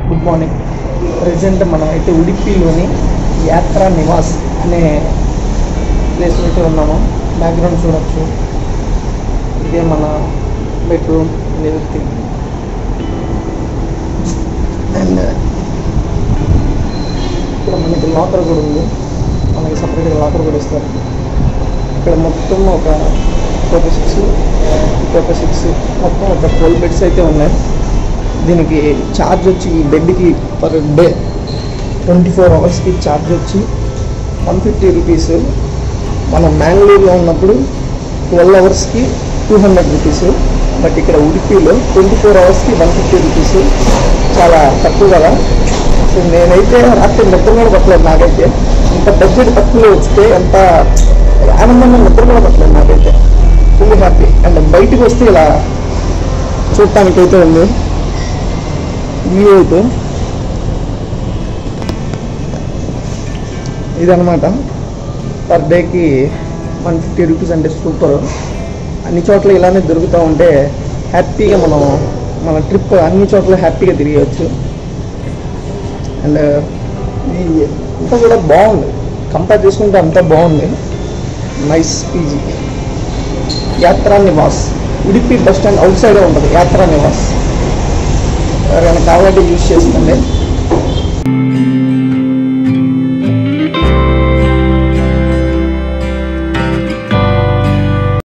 good morning present మనం అయితే ఉడిపిలోని యాత్రా నివాస్ అనే ప్లేస్ అయితే ఉన్నాము బ్యాక్గ్రౌండ్ చూడొచ్చు ఇదే మన బెడ్రూమ్ ఎవ్రీథింగ్ అండ్ ఇక్కడ మనకి లాకర్ కూడా ఉంది మనకి సపరేట్గా లాకర్ కూడా ఇస్తారు ఇక్కడ మొత్తం ఒక ఒక సిక్స్ ఒక సిక్స్ మొత్తం ఒక ట్వెల్వ్ బెడ్స్ అయితే ఉన్నాయి దీనికి ఛార్జ్ వచ్చి ఈ బెడ్కి పర్ డే ట్వంటీ ఫోర్ అవర్స్కి ఛార్జ్ వచ్చి వన్ ఫిఫ్టీ రూపీస్ మనం మ్యాంగ్లూర్లో ఉన్నప్పుడు ట్వెల్వ్ అవర్స్కి టూ హండ్రెడ్ రూపీస్ బట్ ఇక్కడ ఉడిపిలో ట్వంటీ ఫోర్ అవర్స్కి వన్ ఫిఫ్టీ రూపీస్ చాలా తక్కువ కదా సో నేనైతే రాత్రి నిద్ర కూడా పట్టలేదు నాకైతే ఇంత బడ్జెట్ తక్కువలో వస్తే ఎంత ఆనందంగా నిద్ర కూడా పట్టలేదు నాకైతే ఫుల్ హ్యాపీ అండ్ బయటికి వస్తే ఇలా చూడటానికైతే ఉంది వ్యూ అయితే ఇదనమాట పర్ డేకి వన్ ఫిఫ్టీ రూపీస్ అంటే సూపర్ అన్ని చోట్ల ఇలానే దొరుకుతూ ఉంటే హ్యాపీగా మనం మన ట్రిప్ అన్ని చోట్ల హ్యాపీగా తిరిగవచ్చు అండ్ అంతా కూడా బాగుంది కంపేర్ చేసుకుంటే అంతా బాగుంది nice PG Yatra Niwas Udupi bus stand out సైడే ఉంటుంది యాత్రా నివాస్ ఎవరైనా కావాలంటే యూజ్ చేసుకోండి